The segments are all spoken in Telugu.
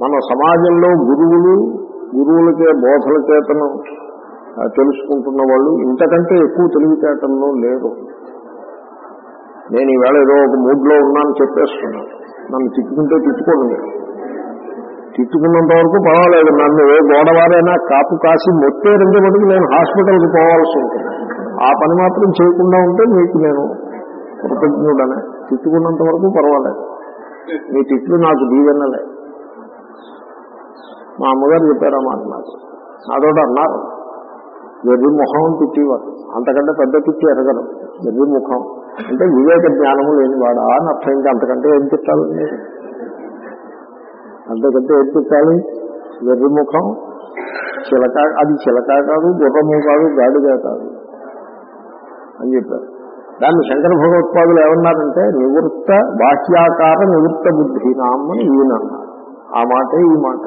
మన సమాజంలో గురువులు గురువులకే బోధల చేతను ఆ, తెలుసుకుంటున్న వాళ్ళు ఇంతకంటే ఎక్కువ తెలివితేటల్లో లేరు నేను ఈవేళ ఏదో ఒక మూడ్లో ఉన్నాను చెప్పేస్తున్నాను నన్ను తిట్టుకుంటే తిట్టుకోండి మీరు తిట్టుకున్నంత వరకు పర్వాలేదు నన్ను ఏ గోడవారైనా కాపు కాసి మొత్తేరంటే మటుకు నేను హాస్పిటల్కి పోవాల్సి ఉంటుంది ఆ పని మాత్రం చేయకుండా ఉంటే మీకు నేను కృతజ్ఞుడనే తిట్టుకున్నంత వరకు పర్వాలేదు మీ తిట్లు నాకు దీవెన్నలే మా అమ్మగారు చెప్పారు ఆ మాట నాకు నాతోటి అన్నారు వెర్రి ముఖం అని తిట్టేవారు అంతకంటే పెద్ద తిట్టి ఎరగరు వెర్రి ముఖం అంటే వివేక జ్ఞానము లేనివాడా అని అర్థం ఇంకా అంతకంటే ఏం తిట్టాలండి అంతకంటే ఏం తిట్టాలి వెర్రి ముఖం చిలక అది చిలక కాదు గుర్రము కాదు గాడిగా కాదు అని చెప్పారు దాన్ని శంకర భగవత్పాదులు ఏమన్నారంటే నివృత్త బాహ్యాకార నివృత్త బుద్ధి నామని ఈయన అన్నారు ఆ మాటే ఈ మాట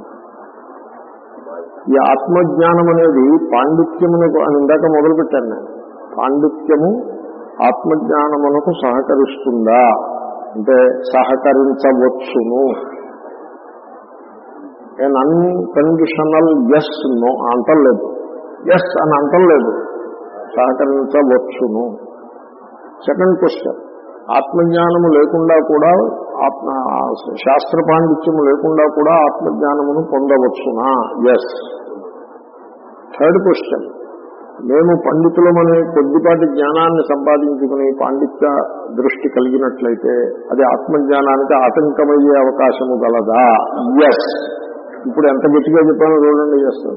ఈ ఆత్మజ్ఞానం అనేది పాండిత్యమునకు అని ఇందాక మొదలుపెట్టాను నేను పాండిత్యము ఆత్మజ్ఞానమునకు సహకరిస్తుందా అంటే సహకరించవచ్చును నేను అన్కండిషనల్ ఎస్ నో అంటలేదు ఎస్ అని అంటలేదు సహకరించవచ్చును సెకండ్ క్వశ్చన్ ఆత్మజ్ఞానము లేకుండా కూడా ఆత్మ శాస్త్ర పాండిత్యము లేకుండా కూడా ఆత్మజ్ఞానమును పొందవచ్చునా ఎస్ థర్డ్ క్వశ్చన్ మేము పండితులమనే కొద్దిపాటి జ్ఞానాన్ని సంపాదించుకుని పాండిత్య దృష్టి కలిగినట్లయితే అది ఆత్మజ్ఞానానికి ఆటంకమయ్యే అవకాశము గలదా ఎస్ ఇప్పుడు ఎంత గట్టిగా చెప్పానో చూడండి చేస్తాను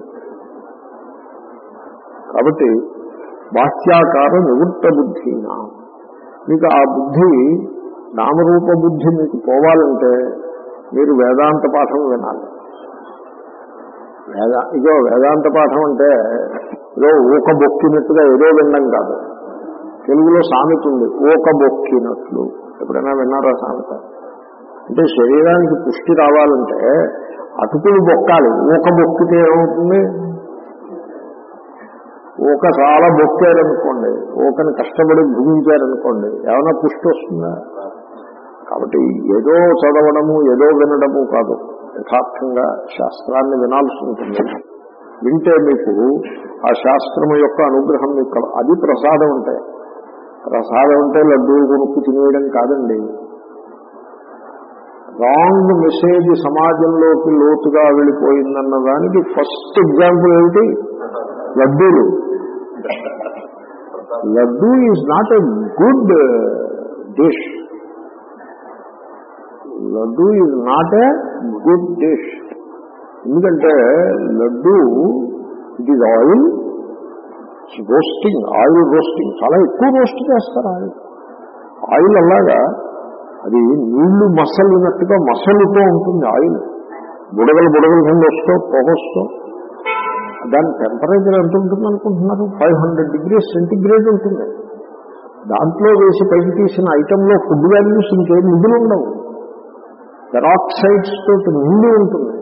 కాబట్టి బాహ్యాకార నివృత్త బుద్ధినా మీకు ఆ బుద్ధి నామరూప బుద్ధి మీకు పోవాలంటే మీరు వేదాంత పాఠం వినాలి వేదా ఇదో వేదాంత పాఠం అంటే ఏదో ఊక బొక్కినట్టుగా ఏదో వినడం కాదు తెలుగులో సామెత ఉంది ఊక బొక్కినట్లు ఎప్పుడైనా విన్నారా సామెత అంటే శరీరానికి పుష్టి రావాలంటే అటుకులు బొక్కాలి ఊక బొక్కితే ఏమవుతుంది ఊక చాలా బొక్కారనుకోండి ఊకని కష్టపడి భుజించారనుకోండి ఏమైనా పుష్టి వస్తుందా కాబట్టి ఏదో చదవడము ఏదో వినడము కాదు యథార్థంగా శాస్త్రాన్ని వినాల్సి ఉంటుంది వింటే మీకు ఆ శాస్త్రము యొక్క అనుగ్రహం మీకు కల- అది ప్రసాదం అంటే ప్రసాదం అంటే లడ్డూలు కొనుక్కు తినేయడం కాదండి రాంగ్ మెసేజ్ సమాజంలోకి లోతుగా వెళ్ళిపోయిందన్న దానికి ఫస్ట్ ఎగ్జాంపుల్ ఏమిటి లడ్డూలు laddoo is not a good dish laddoo is not a good dish ఎందుకంటే laddoo it is oil roasting oil roasting చాలా ఎక్కువ రోస్ట్ చేస్తారు ఆయిల్ ఆయిల్ అలాగా అది నీళ్లు మసలినట్టుగా మసలుతో ఉంటుంది ఆయిల్ బుడగలు బుడగలు కింద వస్తూ పొగొస్తూ దాని టెంపరేచర్ ఎంత ఉంటుంది అనుకుంటున్నారు ఫైవ్ హండ్రెడ్ డిగ్రీస్ సెంటిగ్రేడ్ ఉంటుంది దాంట్లో వేసి పైకి తీసిన ఐటెంలో ఫుడ్ వాల్యూస్ ఇంకేం మిగిలి ఉండవు పెరాక్సైడ్స్ తోటి నిండి ఉంటుంది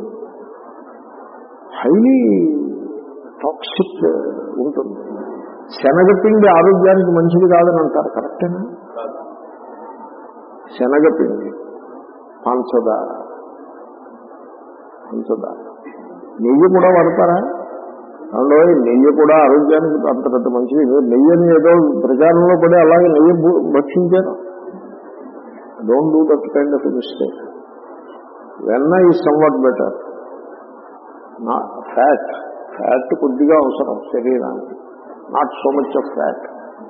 హైలీ టాక్సిక్ ఉంటుంది శనగపిండి ఆరోగ్యానికి మంచిది కాదని అంటారు కరెక్టేనా శనగపిండి పంచదార పంచదార నెయ్యి కూడా వాడతారా అందులో నెయ్యి కూడా ఆరోగ్యానికి అంత పెద్ద మంచిది మీరు నెయ్యిని ఏదో ప్రచారంలో పడి అలాగే నెయ్యి భు- భక్షించారు don't do that kind of mistake వెన్న ఈ సమ్వాట్ బెటర్ నా ఫ్యాట్ ఫ్యాట్ కొద్దిగా అవసరం శరీరానికి not so much of fat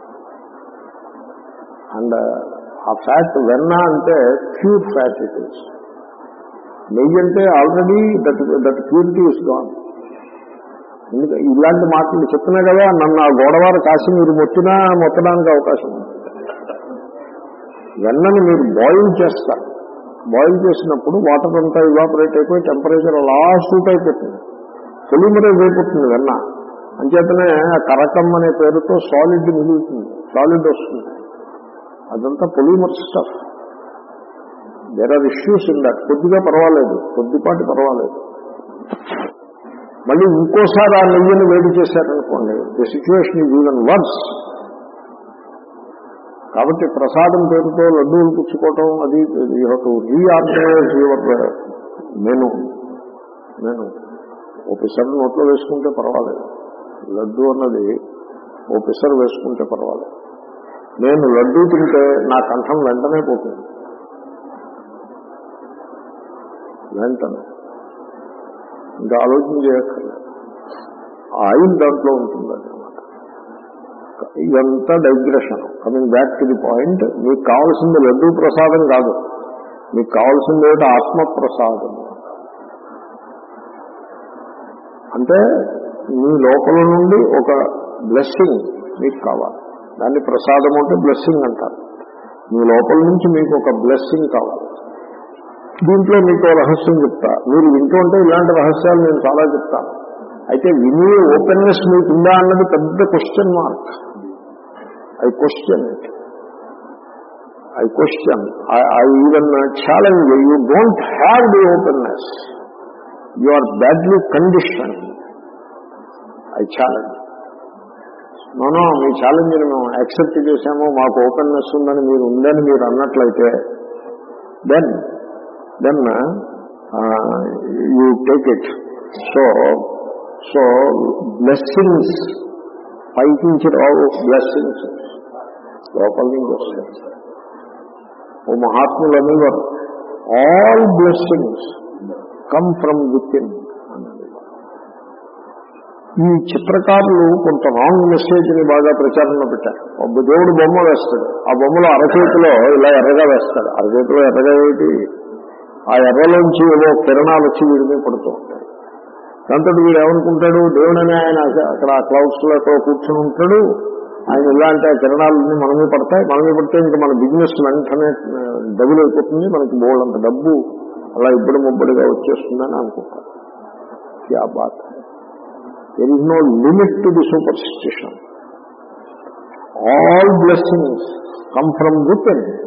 and ఆ ఫ్యాట్ వెన్న అంటే ప్యూర్ ఫ్యాట్ ఇట్ ఈస్ నెయ్యి అంటే already that that purity is gone ఎందుకంటే ఇలాంటి మాటలు చెప్తున్నా కదా నన్ను ఆ గోడవారు కాసి మీరు మొత్తినా మొత్తడానికి అవకాశం ఉంది వెన్నని మీరు బాయిల్ చేస్తారు బాయిల్ చేసినప్పుడు వాటర్ అంతా ఇవాపరేట్ అయిపోయి టెంపరేచర్ అలా సూట్ అయిపోతుంది పొలిమరైజ్ అయిపోతుంది వెన్న అంచేతనే ఆ కరకం అనే పేరుతో సాలిడ్ మిగులుతుంది సాలిడ్ వస్తుంది అదంతా polymer stuff there are issues in that కొద్దిగా పర్వాలేదు కొద్దిపాటి పర్వాలేదు మళ్ళీ ఇంకోసారి ఆ నెయ్యిని వేడి చేశారనుకోండి the situation is even worse కాబట్టి ప్రసాదం పేరుతో లడ్డూలు పుచ్చుకోవటం అది you have to reorganize your menu menu ఓ పిసర్ నోట్లో వేసుకుంటే పర్వాలేదు లడ్డు అన్నది ఓ పిసర్ వేసుకుంటే పర్వాలేదు నేను లడ్డు తింటే నా కంఠం వెంటనే పోతుంది వెంటనే ఇంకా ఆలోచన చేయక్కర్లేదు ఆ ఆయిల్ దాంట్లో ఉంటుంది అన్నమాట ఇదంతా digression coming back to the point మీకు కావాల్సింది లడ్డు ప్రసాదం కాదు మీకు కావాల్సింది ఏమిటి ఆత్మ ప్రసాదం అంటే మీ లోపల నుండి ఒక బ్లెస్సింగ్ మీకు కావాలి దాన్ని ప్రసాదం అంటే బ్లెస్సింగ్ అంటారు మీ లోపల నుంచి మీకు ఒక బ్లెస్సింగ్ కావాలి దీంట్లో మీకు ఓ రహస్యం చెప్తా మీరు వింటూ ఉంటే ఇలాంటి రహస్యాలు నేను చాలా చెప్తాను అయితే విని ఓపెన్నెస్ మీకు ఉందా అన్నది పెద్ద question mark I question it I question I even challenge you don't have the openness you are badly condition I challenge no no మీ ఛాలెంజ్ని మేము యాక్సెప్ట్ చేశాము మాకు ఓపెన్నెస్ ఉందని మీరు ఉందని మీరు అన్నట్లయితే then then you take it so so blessings పైకి నుంచి రావు బ్లెస్సింగ్స్ లోపల నుంచి వస్తాయి ఓ మహాత్ములు అనేవారు all blessings come from with in ఈ చిత్రకారులు కొంత రాంగ్ మెసేజ్ ని బాగా ప్రచారంలో పెట్టారు ఒక దేవుడు బొమ్మ వేస్తాడు ఆ బొమ్మలో అరచేతిలో ఇలా ఎర్రగా వేస్తాడు అరచేతిలో ఎర్రగా ఏమిటి ఆ ఎర్రలోంచి ఏవో కిరణాలు వచ్చి వీడి మీద పడుతూ ఉంటాయి దాంతో వీడు ఏమనుకుంటాడు దేవుడని ఆయన అక్కడ ఆ క్లౌడ్స్ లో కూర్చొని ఉంటాడు ఆయన ఇలా అంటే ఆ కిరణాలన్నీ మనమే పడతాయి మనమే పడితే ఇంకా మన బిజినెస్ వెంటనే డబుల్ అయిపోతుంది మనకి బోల్డ్ అంత డబ్బు అలా ఇబ్బడి ముబ్బడిగా వచ్చేస్తుందని అనుకుంటారు క్యా బాత్ there is no limit to the superstition all blessings come from with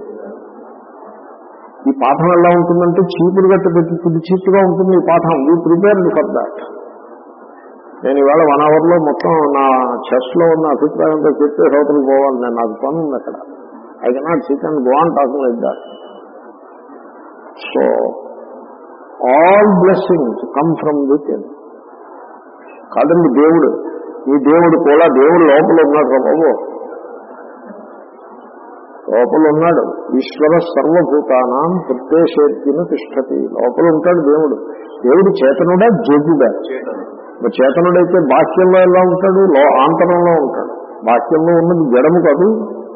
ఈ పాఠం ఎలా ఉంటుందంటే చీపురు గట్ట పెట్టి తుది చీపుగా ఉంటుంది ఈ పాఠం యూ ప్రిపేర్డ్ ఫర్ దాట్ నేను ఇవాళ వన్ అవర్లో మొత్తం నా చెస్ లో ఉన్న అభిప్రాయంతో చెప్పే శ్రోతలు పోవాలి నేను నాకు పని ఉంది అక్కడ I cannot sit and go on talking like that so all blessings come from with in కాదండి దేవుడు ఈ దేవుడు కూడా దేవుడు లోపల ఉన్నాడు రా బాబు లోపల ఉన్నాడు ఈశ్వర సర్వభూతానాం ప్రత్యేషేర్తిన తిష్టతి లోపల ఉంటాడు దేవుడు దేవుడు చేతనుడా జగుడా మరి చేతనుడైతే బాహ్యంలో ఎలా ఉంటాడు లో ఆంతరంలో ఉంటాడు బాహ్యంలో ఉన్నది జడము కాదు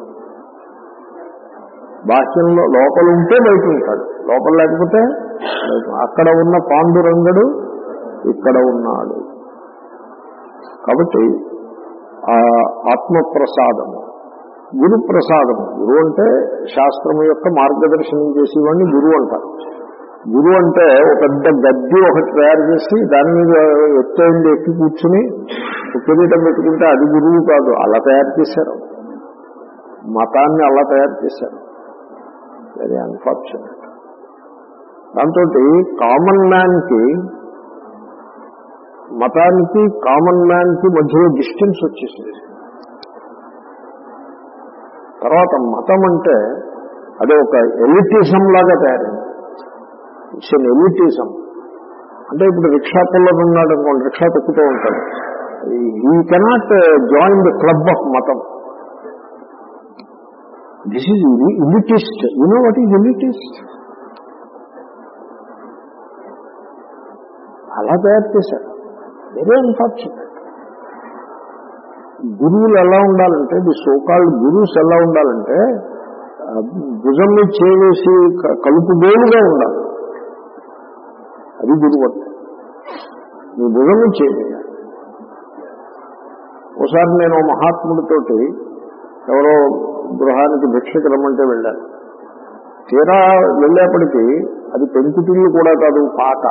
బాహ్యంలో లోపల ఉంటే బయట ఉంటాడు లోపల లేకపోతే బయట. అక్కడ ఉన్న పాండురంగడు ఇక్కడ ఉన్నాడు కాబట్టి ఆ ఆత్మప్రసాదము గురు ప్రసాదము గురువు అంటే శాస్త్రము యొక్క మార్గదర్శనం చేసేవాడిని గురువు అంటారు గురువు అంటే ఒక పెద్ద గద్దె ఒకటి తయారు చేసి దాని మీద ఎత్తైంది ఎక్కి కూర్చుని కిరీటం పెట్టుకుంటే అది గురువు కాదు అలా తయారు చేశారు మతాన్ని అలా తయారు చేశారు వెరీ అన్ఫార్చునేట్ దాంతో కామన్ మ్యాన్ కి మతానికి కామన్ మ్యాన్ కి మధ్యలో డిస్టెన్స్ వచ్చేసింది తర్వాత మతం అంటే అదే ఒక ఎలిటిజం లాగా తయారైంది ఇట్స్ ఎన్ ఎలిటిజం అంటే ఇప్పుడు రిక్షా పుల్లర్ ఉన్నాడు అనుకోండి రిక్షా తొక్కుతూ ఉంటాడు ఈ cannot join the club of మతం this is elitist you know what is elitist అలా తయారు చేశారు వెరీ అన్ఫార్చునేట్ గురువులు ఎలా ఉండాలంటే ది సోకాల్డ్ గురువుస్ ఎలా ఉండాలంటే ఆ, భుజం మీద చేసి కలుపు గోలుగా ఉండాలి అది గురువు అంటే నీ భుజం మీద చేయాలి ఒకసారి నేను ఓ మహాత్ముడితోటి ఎవరో గృహానికి భిక్షకు రమ్మంటే వెళ్ళాను తీరా వెళ్ళేప్పటికీ అది పెంకుటిల్లు కూడా కాదు పాక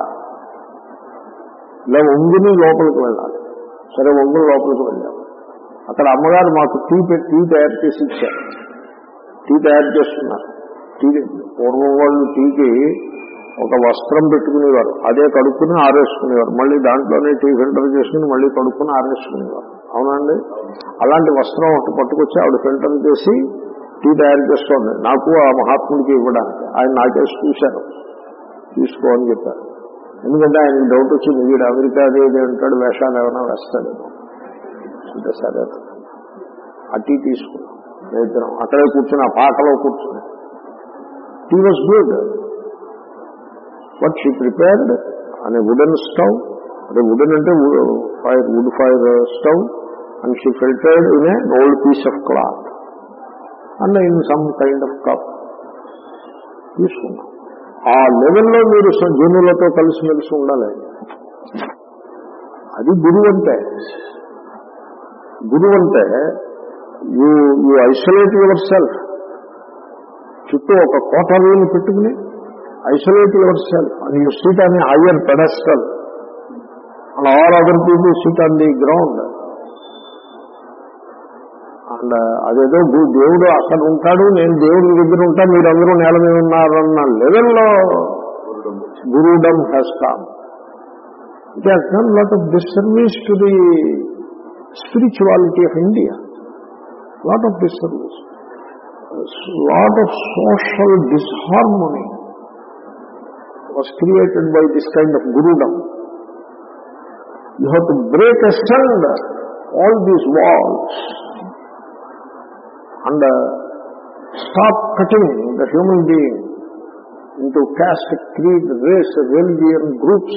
ఇలా ఒంగుని లోపలికి వెళ్ళాలి సరే ఒంగుని లోపలికి వెళ్ళాము అక్కడ అమ్మగారు మాకు టీ పె- టీ తయారు చేసి ఇచ్చారు టీ తయారు చేస్తున్నారు టీ పూర్వం వాళ్ళు టీకి ఒక వస్త్రం పెట్టుకునేవారు అదే కడుక్కుని ఆరేసుకునేవారు మళ్ళీ దాంట్లోనే టీ ఫిల్టర్ చేసుకుని మళ్ళీ కడుక్కుని ఆరేసుకునేవారు అవునండి అలాంటి వస్త్రం ఒకటి పట్టుకొచ్చి ఆవిడ ఫిల్టర్ చేసి టీ తయారు చేసుకోండి నాకు ఆ మహాత్ముడికి ఇవ్వడానికి ఆయన నాకేసి చూశారు తీసుకో అని చెప్పారు ఎందుకంటే ఆయనకి డౌట్ వచ్చింది వీడు అమెరికా అది ఇది అంటాడు వేషాలు ఏమైనా వేస్తాడు అంటే సరే అట్టి తీసుకున్నాం ఇద్దరం అక్కడే కూర్చుని ఆ పాకలో కూర్చుని he was good but she prepared అనే వుడెన్ స్టవ్ అదే వుడెన్ అంటే fire wood fire stove and she filtered in a old piece of cloth and in some kind of cup తీసుకున్నాం ఆ లెవెల్లో మీరు స- జనులతో కలిసి మెలిసి ఉండాలి అది గురువు అంటే గురువు అంటే you you isolate your self చుట్టూ ఒక కోటరీని పెట్టుకుని isolate your self and you seat అని higher pedestal and all other people sit on the ground and అదేదో గు- దేవుడు అక్కడ ఉంటాడు నేను దేవుడి దగ్గర ఉంటా మీరందరూ నేల మీద ఉన్నారన్న లెవెల్లో gurudom has come it has done lot of disservice to the spirituality of India lot of disservice lot of social disharmony was created by this kind of gurudom you have to break asunder all these walls and uh, stop cutting the human being into caste, creed, race, religion, groups.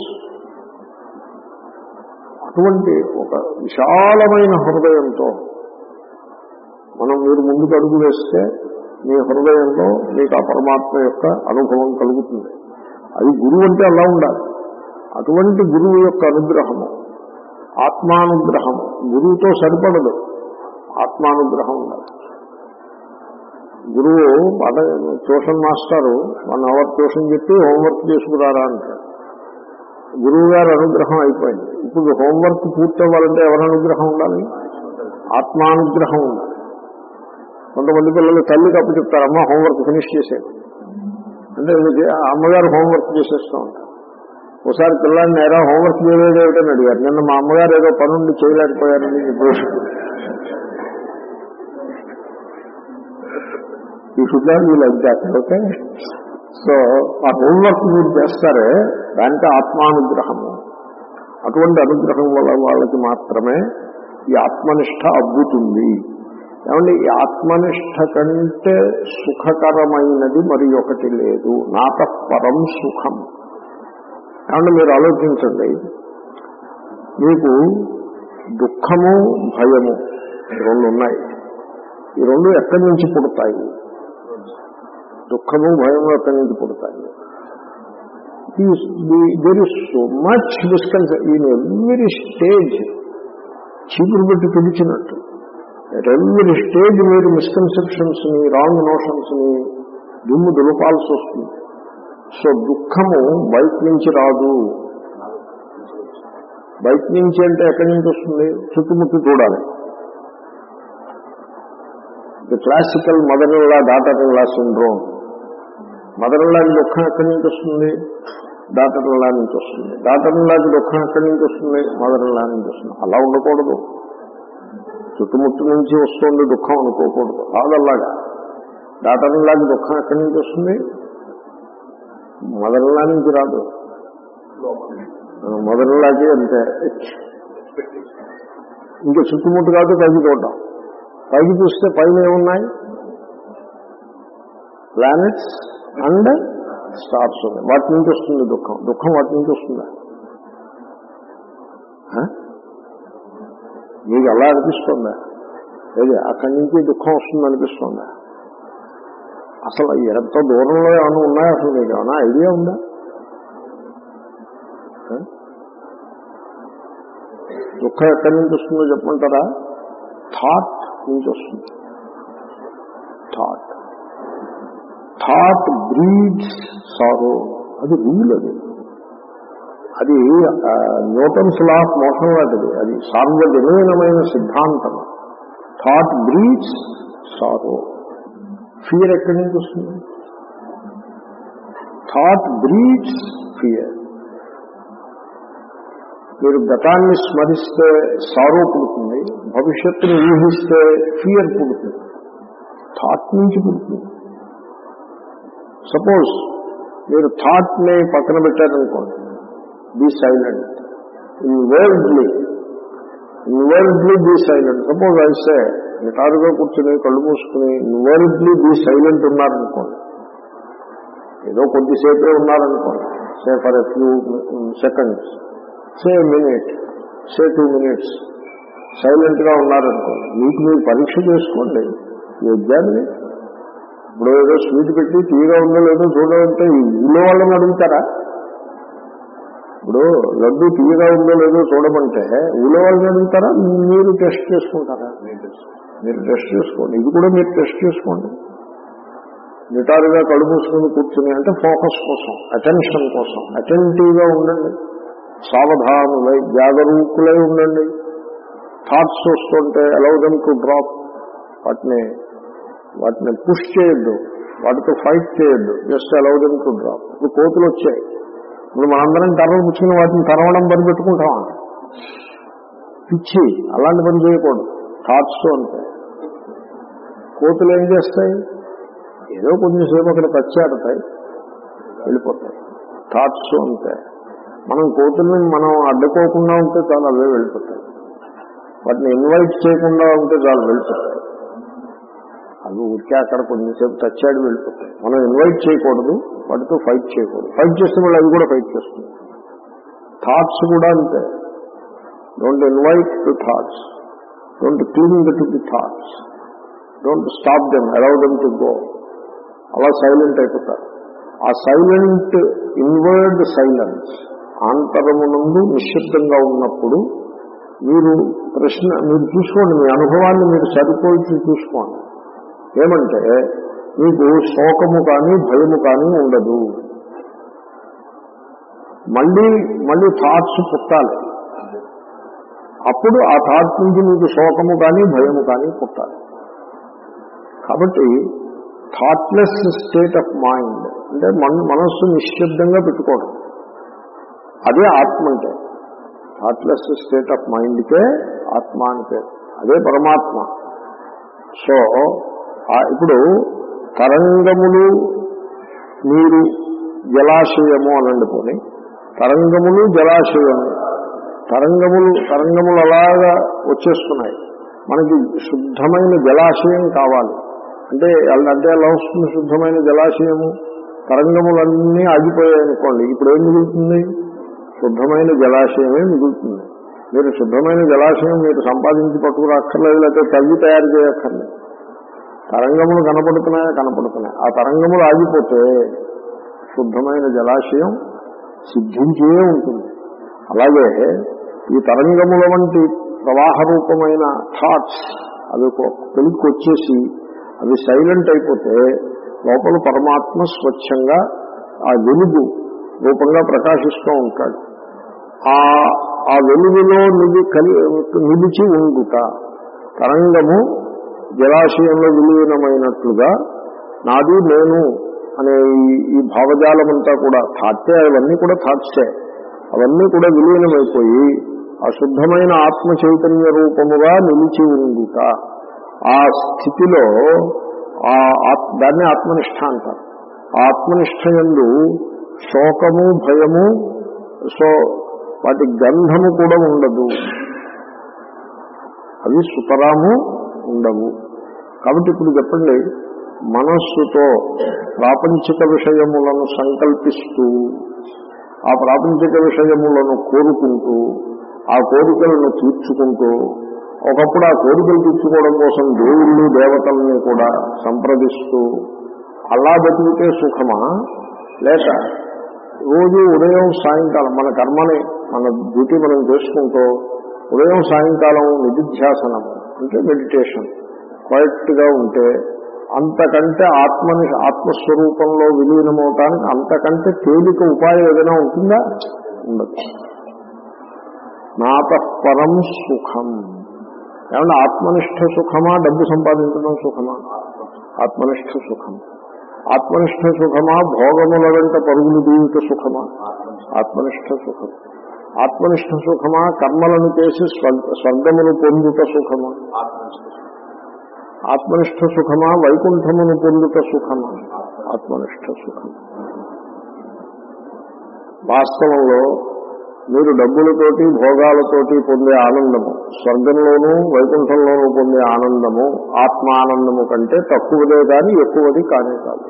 అటువంటి ఒక విశాలమైన హృదయంతో మనం మీరు ముందుకు అడుగు వేస్తే మీ హృదయంలో మీకు ఆ పరమాత్మ యొక్క అనుభవం కలుగుతుంది అది గురువు అంటే అలా ఉండాలి అటువంటి గురువు యొక్క అనుగ్రహము ఆత్మానుగ్రహము గురువుతో సరిపడదు ఆత్మానుగ్రహం ఉండాలి గురువు పాఠ ట్యూషన్ మాస్టారు వన్ అవర్ ట్యూషన్ చెప్పి హోంవర్క్ చేసుకురారా అంటారు గురువు గారి అనుగ్రహం అయిపోయింది ఇప్పుడు హోంవర్క్ పూర్తి అవ్వాలంటే ఎవరి అనుగ్రహం ఉండాలి ఆత్మానుగ్రహం ఉండాలి కొంతమంది పిల్లలు తల్లికి అప్పు చెప్తారు అమ్మ హోంవర్క్ ఫినిష్ చేసేది అంటే మీకు ఆ అమ్మగారు హోంవర్క్ చేసేస్తూ ఉంటారు ఒకసారి పిల్లాడిని ఎరా హోంవర్క్ చేయలేదు ఏమిటని అడిగారు నిన్న మా అమ్మగారు ఏదో పనుండి చేయలేకపోయారని ఇప్పుడు ఈ should not be like that okay so ఆ హోంవర్క్ మీరు చేస్తారే దానికి ఆత్మానుగ్రహము అటువంటి అనుగ్రహం వల్ల వాళ్ళకి మాత్రమే ఈ ఆత్మనిష్ట అబ్బుతుంది ఏమంటే ఈ ఆత్మనిష్ట కంటే సుఖకరమైనది మరి ఒకటి లేదు నాత పరం సుఖం ఏమంటే మీరు ఆలోచించండి మీకు దుఃఖము భయము రెండు ఉన్నాయి ఈ రెండు ఎక్కడి నుంచి పుడతాయి దుఃఖము భయము ఎక్కడి నుంచి పుడతాయి there is so much discounts in every stage చీపురు పెట్టి పిలిచినట్టు అట్ ఎవ్రీ స్టేజ్ మీరు మిస్కన్సెప్షన్స్ ని రాంగ్ నోషన్స్ ని దుమ్ము దులపాల్సి వస్తుంది సో దుఃఖము బయట నుంచి రాదు బయట నుంచి అంటే ఎక్కడి నుంచి వస్తుంది చుట్టుముట్టు చూడాలి the classical mother in law daughter in law syndrome mother ఇన్లాకి దుఃఖం ఎక్కడి నుంచి వస్తుంది డాటర్ ఇన్లా నుంచి వస్తుంది డాటర్ ఇన్లాకి దుఃఖం ఎక్కడి నుంచి వస్తుంది మదర్ ఇన్లా నుంచి వస్తుంది అలా ఉండకూడదు చుట్టుముట్టు నుంచి వస్తుంది దుఃఖం అనుకోకూడదు రాదల్లాగా డాటర్ ఇన్లాకి దుఃఖం ఎక్కడి నుంచి వస్తుంది మదర్ ఇన్లా నుంచి రాదు మదర్ ఇన్లాకి అంతే ఇంకా చుట్టుముట్టు కాదు పైకి చూడడం పైకి చూస్తే పైన ఏమున్నాయి ప్లానెట్స్ అండ్ స్టార్స్ ఉన్నాయి వాటి నుంచి వస్తుంది దుఃఖం దుఃఖం వాటి నుంచి వస్తుందా హ? మీకు ఎలా అనిపిస్తుందా లేదు అక్కడి నుంచి దుఃఖం వస్తుంది అనిపిస్తుందా అసలు ఎంత దూరంలో ఏమైనా ఉన్నాయా అసలు మీకు ఏమైనా ఐడియా ఉందా హ? దుఃఖం ఎక్కడి నుంచి వస్తుందో చెప్పమంటారా థాట్ నుంచి వస్తుంది థాట్ థాట్ బ్రీడ్స్ సారో అది రూల్ అది అది న్యూటన్స్ లా ఆఫ్ మోషన్ లాంటిది అది సార్వజనీనమైన సిద్ధాంతం థాట్ బ్రీడ్స్ సారో ఫియర్ ఎక్కడి నుంచి వస్తుంది థాట్ బ్రీడ్స్ ఫియర్ మీరు గతాన్ని స్మరిస్తే సారో పుడుతుంది భవిష్యత్తుని ఊహిస్తే ఫియర్ పుడుతుంది థాట్ నుంచి పుడుతుంది సపోజ్ మీరు థాట్ ని పక్కన పెట్టారనుకోండి be silent inwardly inwardly be silent suppose అయితే నిటారుగా కూర్చుని కళ్ళు మూసుకుని ఇన్వర్డ్లీ బీ సైలెంట్ ఉన్నారనుకోండి ఏదో కొద్దిసేపే ఉన్నారనుకోండి say for a few seconds say minute say two minutes silent గా ఉన్నారనుకోండి మీకు మీరు పరీక్ష చేసుకోండి ఈ ఎగ్జామ్ని ఇప్పుడు ఏదో స్వీట్ పెట్టి తీగా ఉందో లేదో చూడాలంటే ఈ ఊళ్ళో వాళ్ళని అడుగుతారా ఇప్పుడు లడ్డు తీయగా ఉందో లేదో చూడమంటే ఊళ్ళో వాళ్ళని అడుగుతారా మీరు టెస్ట్ చేసుకుంటారా మీరు టెస్ట్ చేసుకోండి ఇది కూడా మీరు టెస్ట్ చేసుకోండి నిటారుగా కళ్ళు మూసుకుని కూర్చుని అంటే ఫోకస్ కోసం అటెన్షన్ కోసం అటెంటివ్గా ఉండండి సావధానులై జాగరూకులై ఉండండి థాట్స్ వస్తుంటే అలౌ దమ్ టు డ్రాప్ వాటిని వాటిని పుష్ చేయొద్దు వాటితో ఫైట్ చేయొద్దు just allow them to drop ఇప్పుడు కోతులు వచ్చాయి ఇప్పుడు మనందరం కర్రలు పుచ్చుకుని వాటిని తరవడం పని పెట్టుకుంటాం పిచ్చి అలాంటి పని చేయకూడదు థాట్స్ అంటే కోతులు ఏం చేస్తాయి ఏదో కొంచెంసేపు అక్కడ పచ్చాడతాయి వెళ్ళిపోతాయి థాట్స్ అంతే మనం కోతుల్ని మనం అడ్డుకోకుండా ఉంటే చాలు అవే వెళ్ళిపోతాయి వాటిని ఇన్వైట్ చేయకుండా ఉంటే చాలు వెళ్ళిపోతాయి అవి ఊరికే అక్కడ కొంచెంసేపు టచ్చాడి వెళ్ళిపోతాయి మనం ఇన్వైట్ చేయకూడదు వాటితో ఫైట్ చేయకూడదు ఫైట్ చేస్తే వాళ్ళు అవి కూడా ఫైట్ చేస్తుంది థాట్స్ కూడా అంతే don't invite to thoughts don't cling to the thoughts don't stop them allow them to go అలా సైలెంట్ అయిపోతారు ఆ సైలెంట్ ఇన్వర్డ్ సైలెన్స్ ఆంతరమునందు నిశ్శబ్దంగా ఉన్నప్పుడు మీరు ప్రశ్న మీరు చూసుకోండి మీ అనుభవాన్ని మీరు సరిపోల్చి చూసుకోండి ఏమంటే మీకు శోకము కానీ భయము కానీ ఉండదు మళ్ళీ మళ్ళీ థాట్స్ పుట్టాలి అప్పుడు ఆ థాట్స్ నుంచి మీకు శోకము కానీ భయము కానీ పుట్టాలి కాబట్టి థాట్లెస్ స్టేట్ ఆఫ్ మైండ్ అంటే మన మనస్సు నిశ్శబ్దంగా పెట్టుకోవడం అదే ఆత్మ అంటే థాట్లెస్ స్టేట్ ఆఫ్ మైండ్కే ఆత్మ అంటే అదే పరమాత్మ సో ఇప్పుడు తరంగములు నీరు జలాశయము అనండి పోని తరంగములు జలాశయము తరంగములు తరంగములు అలాగా వచ్చేస్తున్నాయి మనకి శుద్ధమైన జలాశయం కావాలి అంటే అంటే ఎలా వస్తుంది శుద్ధమైన జలాశయము తరంగములన్నీ ఆగిపోయాయి అనుకోండి ఇప్పుడు ఏం మిగులుతుంది శుద్ధమైన జలాశయమే మిగులుతుంది మీరు శుద్ధమైన జలాశయం మీరు సంపాదించి పట్టుకురాక్కర్లేదు లేకపోతే తవ్వి తయారు చేయక్కర్లేదు తరంగములు కనపడుతున్నాయా కనపడుతున్నాయి ఆ తరంగములు ఆగిపోతే శుద్ధమైన జలాశయం సిద్ధించే ఉంటుంది అలాగే ఈ తరంగముల వంటి ప్రవాహ రూపమైన థాట్స్ అవి పెళ్లికి వచ్చేసి అవి సైలెంట్ అయిపోతే లోపల పరమాత్మ స్వచ్ఛంగా ఆ వెలుగు రూపంగా ప్రకాశిస్తూ ఉంటాడు ఆ ఆ వెలుగులో నిలి కలి నిలిచి ఉండుట తరంగము జలాశయంలో విలీనమైనట్లుగా నాది నేను అనే ఈ భావజాలమంతా కూడా థాట్సే అవన్నీ కూడా థాట్సే అవన్నీ కూడా విలీనమైపోయి ఆ శుద్ధమైన ఆత్మ చైతన్య రూపముగా నిలిచి ఉండుట ఆ స్థితిలో ఆ దాన్ని ఆత్మనిష్ట అంటారు ఆత్మనిష్ట ఎందు శోకము భయము సో వాటి గంధము కూడా ఉండదు అవి సుతరాము ఉండవు కాబట్టి ఇప్పుడు చెప్పండి మనస్సుతో ప్రాపంచిక విషయములను సంకల్పిస్తూ ఆ ప్రాపంచిక విషయములను కోరుకుంటూ ఆ కోరికలను తీర్చుకుంటూ ఒకప్పుడు ఆ కోరికలు తీర్చుకోవడం కోసం దేవుళ్ళు దేవతల్ని కూడా సంప్రదిస్తూ అలా బతికితే సుఖమా లేక రోజు ఉదయం సాయంకాలం మన కర్మని మన డ్యూటీ మనం చేసుకుంటూ ఉదయం సాయంకాలం నిధిధ్యాసనం అంటే మెడిటేషన్ క్వైట్గా ఉంటే అంతకంటే ఆత్మని ఆత్మస్వరూపంలో విలీనమవటానికి అంతకంటే తేలిక ఉపాయం ఏదైనా ఉంటుందా ఉండదు నాతఃపరం సుఖం ఏమన్నా ఆత్మనిష్ట సుఖమా డబ్బు సంపాదించడం సుఖమా ఆత్మనిష్ట సుఖం ఆత్మనిష్ట సుఖమా భోగముల వెంట పరుగులు దీవిత సుఖమా ఆత్మనిష్ట సుఖం ఆత్మనిష్ట సుఖమా కర్మలను చేసి స్వర్గమును పొందుట సుఖమా ఆత్మనిష్ట సుఖమా వైకుంఠమును పొందుట సుఖమా ఆత్మనిష్ట సుఖం వాస్తవంలో మీరు డబ్బులతోటి భోగాలతోటి పొందే ఆనందము స్వర్గంలోనూ వైకుంఠంలోనూ పొందే ఆనందము ఆత్మానందము కంటే తక్కువదే కానీ ఎక్కువది కానే కాదు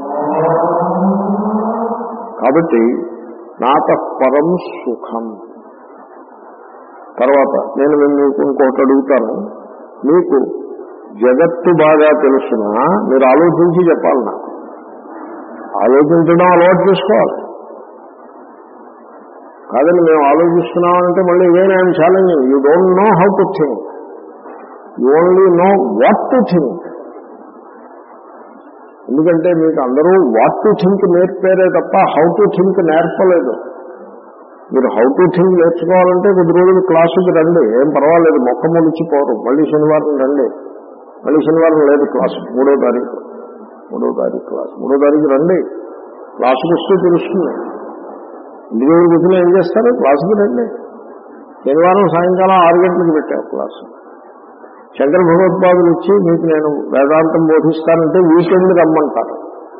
కాబట్టి నాత పరం సుఖం తర్వాత నేను మీకు ఇంకొకటి అడుగుతాను మీకు జగత్తు బాగా తెలుసునా మీరు ఆలోచించి చెప్పాలి నాకు ఆలోచించడం అలవాటు చేసుకోవాలి కాదని మేము ఆలోచిస్తున్నామంటే మళ్ళీ ఇవేనా I'm challenging you don't know how to think you only know what to think ఎందుకంటే మీకు అందరూ వాట్ టు థింక్ నేర్పారే తప్ప హౌ టు థింక్ నేర్పలేదు మీరు హౌ టు థింక్ నేర్చుకోవాలంటే కొద్ది రోజులు క్లాసుకి రండి ఏం పర్వాలేదు మొక్క ముడిచిపోరు మళ్ళీ శనివారం రండి మళ్ళీ శనివారం లేదు క్లాసు మూడో తారీఖు మూడో తారీఖు క్లాసు మూడో తారీఖు రండి క్లాసుకు వస్తే తెలుస్తుంది ఇంటి దగ్గర కూర్చొని ఏం చేస్తారు క్లాసుకి రండి శనివారం సాయంకాలం ఆరు గంటలకు పెట్టావు క్లాసు శంకర భగవత్పాదులు వచ్చి మీకు నేను వేదాంతం బోధిస్తానంటే వీకెండ్ రమ్మంటారు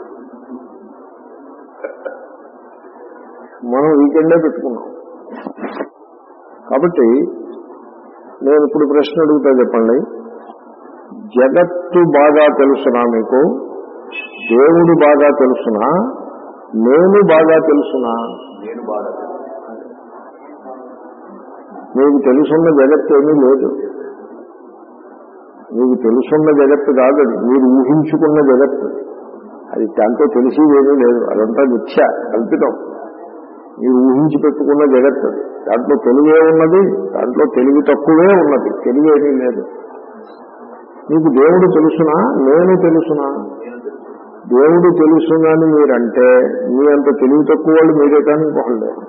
మనం వీకెండే పెట్టుకున్నాం కాబట్టి నేను ఇప్పుడు ప్రశ్న అడుగుతా చెప్పండి జగత్తు బాగా తెలుసునా మీకు దేవుడు బాగా తెలుసునా నేను బాగా తెలుసునా నేను బాగా మీకు తెలుసున్న జగత్తు ఏమీ లేదు మీకు తెలుసున్న జగత్తు కాదు అది మీరు ఊహించుకున్న జగత్తు అది దాంతో తెలిసేదేమీ లేదు అదంతా మిథ్య కల్పితం మీరు ఊహించి పెట్టుకున్న జగత్తు అది దాంట్లో తెలివే ఉన్నది దాంట్లో తెలివి తక్కువే ఉన్నది తెలివేమీ లేదు మీకు దేవుడు తెలుసునా నేను తెలుసునా దేవుడు తెలుసునని మీరంటే మీ అంత తెలివి తక్కువ వాళ్ళు మీరే కానీ ఇంకొకళ్ళు లేరు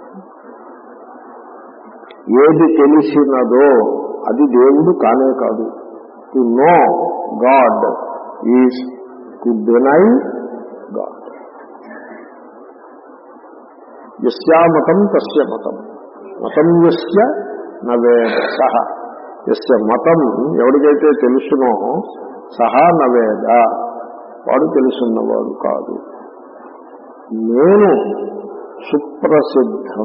ఏది తెలిసినదో అది దేవుడు కానే కాదు to know God is to deny God యస్యామతం తస్య మతం మతం యస్య నవేద సహ యస్య మతం ఎవరికైతే తెలుసునో సహా నవేద వాడు తెలుసున్నవాడు కాదు నేను సుప్రసిద్ధం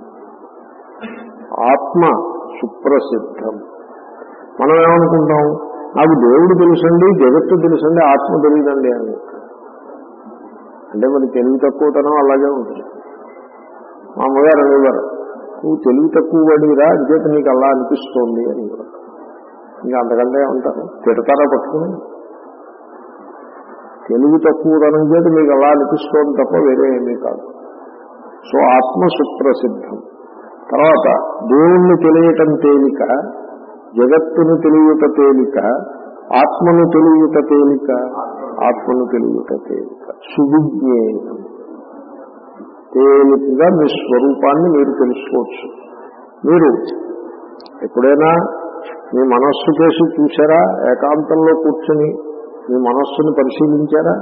ఆత్మ సుప్రసిద్ధం మనం ఏమనుకుంటాం నాకు దేవుడు తెలుసండి జగత్తు తెలుసండి ఆత్మ తెలియదండి అని అంటే మరి తెలివి తక్కువతనం అలాగే ఉంటుంది మా అమ్మగారు అనేవారు నువ్వు తెలివి తక్కువ పడిరా అంచేత నీకు అలా అనిపిస్తోంది అని ఇంకా అంతకంటే ఉంటారు తిడతారా పట్టుకుని తెలివి తక్కువతనం చేత మీకు అలా అనిపిస్తోంది తప్ప వేరే ఏమీ కాదు సో ఆత్మ సుప్రసిద్ధం తర్వాత దేవుణ్ణి తెలియటం తేలిక జగత్తును తెలియట తేలిక ఆత్మను తెలియట తేలిక ఆత్మను తెలియట తేలిక సువిజ్ఞేయం తేలికగా మీ స్వరూపాన్ని మీరు తెలుసుకోవచ్చు మీరు ఎప్పుడైనా మీ మనస్సు చేసి చూసారా ఏకాంతంలో కూర్చొని మీ మనస్సును పరిశీలించారా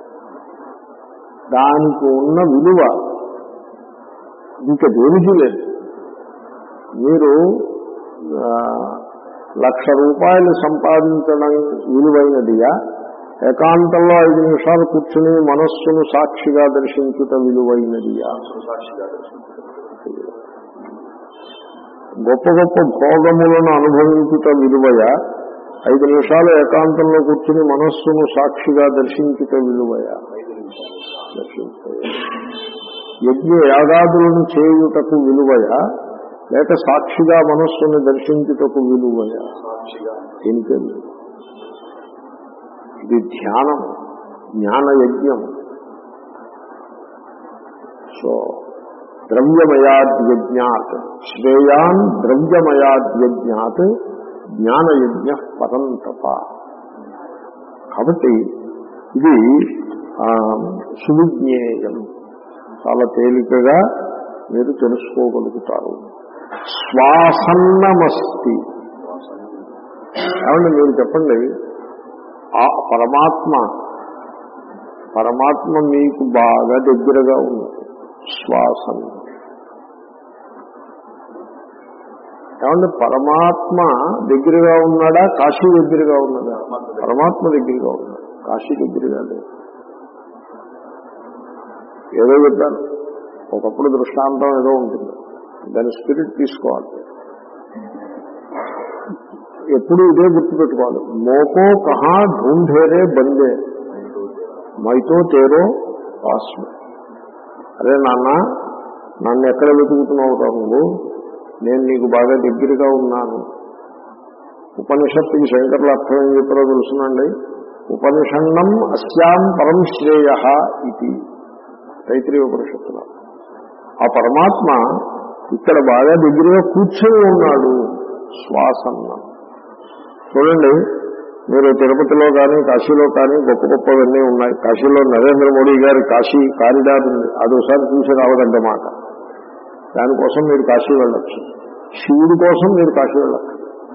దానికి ఉన్న విలువ ఇంకా దేనికి లేదు మీరు ఆ, లక్ష రూపాయలు సంపాదించడం విలువైనదియా ఏకాంతంలో ఐదు నిమిషాలు కూర్చుని మనస్సును సాక్షిగా దర్శించుట విలువైనదియా సాక్షిగా గొప్ప గొప్ప భోగములను అనుభవించుట విలువయ ఐదు నిమిషాలు ఏకాంతంలో కూర్చుని మనస్సును సాక్షిగా దర్శించుట విలువయ దర్శించుట యజ్ఞ యాగాదులను చేయుటకు విలువయ లేక సాక్షిగా మనస్సును దర్శించుటకు విలువయ సాక్షిగా దీనికే విలువ ఇది ధ్యానం జ్ఞాన యజ్ఞం సో ద్రవ్యమయాద్యజ్ఞాత్ శ్రేయాన్ ద్రవ్యమయాద్యజ్ఞాత్ జ్ఞానయజ్ఞ పరంతప కాబట్టి ఇది ఆ, సువిజ్ఞేయం చాలా తేలికగా మీరు తెలుసుకోగలుగుతారు శ్వాసన్నమస్తి ఏమండి మీరు చెప్పండి ఆ పరమాత్మ పరమాత్మ మీకు బాగా దగ్గరగా ఉంది శ్వాసం ఏమంటే పరమాత్మ దగ్గరగా ఉన్నాడా కాశీ దగ్గరగా ఉన్నాడా పరమాత్మ దగ్గరగా ఉన్నాడు కాశీ దగ్గరగా లేదు ఏదో చెప్పాను ఒకప్పుడు దృష్టాంతం ఏదో ఉంటుంది దాని స్పిరిట్ తీసుకోవాలి ఎప్పుడు ఇదే గుర్తుపెట్టుకోవాలి మోకో కహా ఢూంఢేరే బందే మైతో తేరో పాస్ అరే నాన్న నన్ను ఎక్కడ వెతుకుతున్నావు రా నువ్వు నేను నీకు బాగా దగ్గరగా ఉన్నాను ఉపనిషత్తుకి శంకర్లు అర్థం ఏం చెప్పారో తెలుసునండి ఉపనిషన్నం అస్యాం పరం శ్రేయ ఇది తైత్రీయ ఉపనిషత్తులో ఆ పరమాత్మ ఇక్కడ బాగా దగ్గరగా కూర్చొని ఉన్నాడు శ్వాసన్నం చూడండి మీరు తిరుపతిలో కానీ కాశీలో కానీ గొప్ప గొప్పవన్నీ ఉన్నాయి కాశీలో నరేంద్ర మోడీ గారి కాశీ కారిడార్ ఉంది అది ఒకసారి చూసి రావదంటే మాట దానికోసం మీరు కాశీ వెళ్ళొచ్చు శివుడి కోసం మీరు కాశీ వెళ్ళచ్చు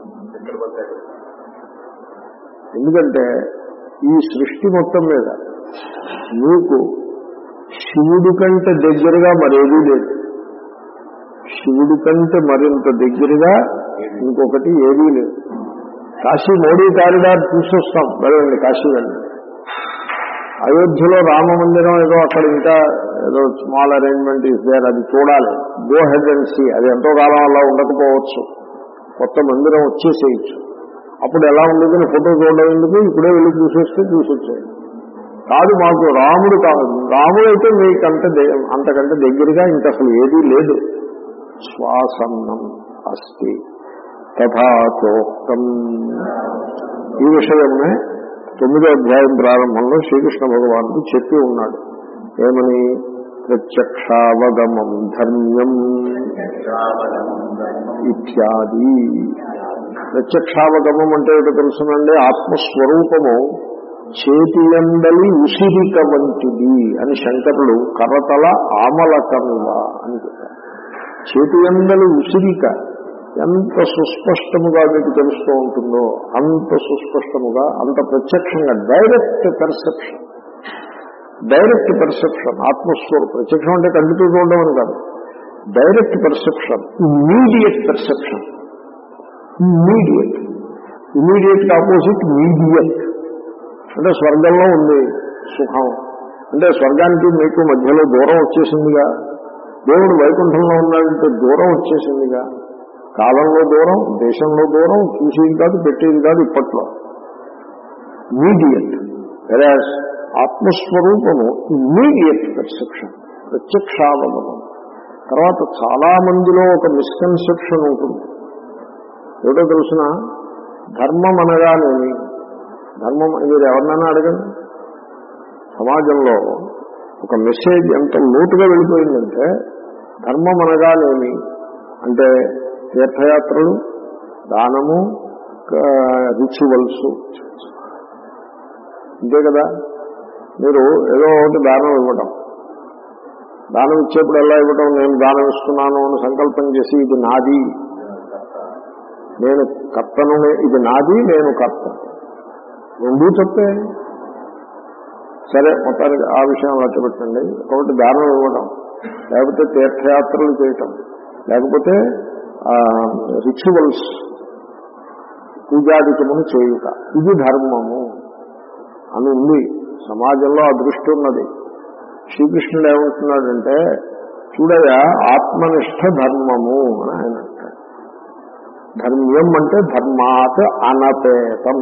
ఎందుకంటే ఈ సృష్టి మొత్తం మీద మీకు శివుడి కంటే దగ్గరగా మరేదీ లేదు శివుడి కంటే మరింత దగ్గరగా ఇంకొకటి ఏదీ లేదు కాశీ మోడీ కారిడార్ చూసొస్తాం వెళ్ళండి కాశీ వెళ్ళండి అయోధ్యలో రామ మందిరం ఏదో అక్కడ ఇంకా ఏదో స్మాల్ అరేంజ్మెంట్ ఇస్ దేర్ అది చూడాలి గో హెడ్ అండ్ సీ అది ఎంతో కాలం అలా ఉండకపోవచ్చు కొత్త మందిరం వచ్చేసేయచ్చు అప్పుడు ఎలా ఉండేదని ఫోటో చూడడం ఎందుకు ఇప్పుడే వెళ్ళి చూసేస్తే చూసొచ్చాయి కాదు మాకు రాముడు కాదు రాముడు అయితే మీకంటే దే- అంతకంటే దగ్గరగా ఇంక అసలు ఏదీ లేదు శ్వాసన్నం అస్తి తథాచోక్తం ఈ విషయమే తొమ్మిదో అధ్యాయం ప్రారంభంలో శ్రీకృష్ణ భగవానుడు చెప్పి ఉన్నాడు ఏమని ప్రత్యక్షావగమం ధర్మ్యం ఇత్యాది ప్రత్యక్షావగమం అంటే ఏదో తెలుసునండి ఆత్మస్వరూపము చేతియందలి ఉసిరిక వంటిది అని శంకరులు కరతల ఆమలకమివ అని చెప్పారు చేతియందలి ఉసిరిక ఎంత సుస్పష్టముగా మీకు తెలుస్తూ ఉంటుందో అంత సుస్పష్టముగా అంత ప్రత్యక్షంగా డైరెక్ట్ పెర్సెప్షన్ డైరెక్ట్ పెర్సెప్షన్ ఆత్మస్వరూప ప్రత్యక్షం అంటే కంటితో చూడడం అని కాదు direct perception immediate perception immediate immediate opposite mediate అంటే స్వర్గంలో ఉంది సుఖం అంటే స్వర్గానికి మీకు మధ్యలో దూరం వచ్చేసిందిగా దేవుడు వైకుంఠంలో ఉన్నాడంటే దూరం వచ్చేసిందిగా కాలంలో దూరం దేశంలో దూరం చూసేది కాదు పెట్టేది కాదు ఇప్పట్లో మీడియట్ వెరాజ్ ఆత్మస్వరూపము ఇమ్మీడియట్ పర్సెప్షన్ ప్రత్యక్షావగమనం తర్వాత చాలా మందిలో ఒక మిస్కన్సెప్షన్ ఉంటుంది ఏటో తెలుసిన ధర్మం అనగానేమి ధర్మం మీరు ఎవరినైనా అడగండి సమాజంలో ఒక మెసేజ్ ఎంత లోతుగా వెళ్ళిపోయిందంటే ధర్మం అనగానేమి అంటే తీర్థయాత్రలు దానము రిచువల్స్ అంతే కదా మీరు ఏదో ఒకటి దానం ఇవ్వటం దానం ఇచ్చేప్పుడు ఎలా ఇవ్వటం నేను దానం ఇస్తున్నాను అని సంకల్పం చేసి ఇది నాది నేను కర్తను ఇది నాది నేను కర్త రెండూ చెప్తే సరే మొత్తానికి ఆ విషయం లెక్క పెట్టండి ఒకటి దానం ఇవ్వడం లేకపోతే తీర్థయాత్రలు చేయటం లేకపోతే రిచువల్స్ పూజాధికమును చేయుట ఇది ధర్మము అని ఉంది సమాజంలో ఆ దృష్టి ఉన్నది శ్రీకృష్ణుడు ఏమంటున్నాడంటే చూడయా ఆత్మనిష్ట ధర్మము అని ఆయన అంటాడు ధర్మ్యం అంటే ధర్మాత్ అనపేతం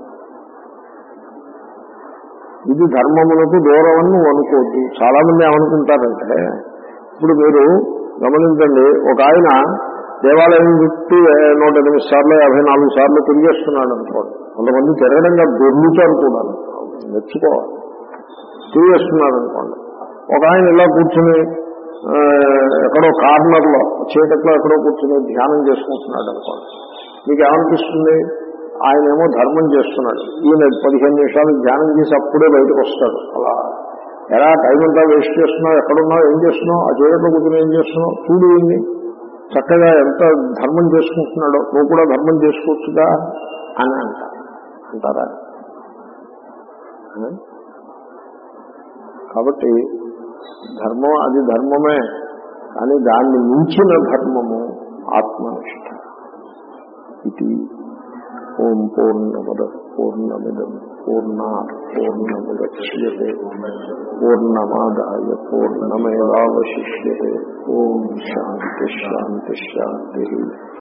ఇది ధర్మమునకు దూరం అని నువ్వు అనుకోవద్దు చాలా మంది ఏమనుకుంటారంటే ఇప్పుడు మీరు గమనించండి ఒక ఆయన దేవాలయం చుట్టూ నూట ఎనిమిది సార్లు యాభై నాలుగు సార్లు తిరిగేస్తున్నాడు అనుకోండి కొంతమంది తిరగడంగా దొర్లుతూ అనుకున్నాను మెచ్చుకోవాలి తిరిగేస్తున్నారు అనుకోండి ఒక ఆయన ఇలా కూర్చుని ఆ, ఎక్కడో కార్నర్లో చీకట్లో ఎక్కడో కూర్చుని ధ్యానం చేసుకుంటున్నాడు అనుకోండి మీకు ఏమనిపిస్తుంది ఆయన ఏమో ధర్మం చేస్తున్నాడు ఈయన పదిహేను నిమిషాలు ధ్యానం చేసి అప్పుడే బయటకు వస్తాడు అలా ఎలా టైం అంతా వేస్ట్ చేస్తున్నావు ఎక్కడున్నావు ఏం చేస్తున్నావు ఆ చీకట్లో కూర్చుని ఏం చేస్తున్నావు చూడు ఈయన్ని చక్కగా ఎంత ధర్మం చేసుకుంటున్నాడో నువ్వు కూడా ధర్మం చేసుకోవచ్చుగా అని అంటారు అంటారా ఆ? కాబట్టి ధర్మం అది ధర్మమే కానీ దాన్ని మించిన ధర్మము ఆత్మనిష్ట ఇది ఓం పూర్ణమద పూర్ణమిదం పూర్ణ పూర్ణముద్యతే పూర్ణమాదాయ పూర్ణమేవాశిష్యే ఓం శాంతి శాంతి శాంతి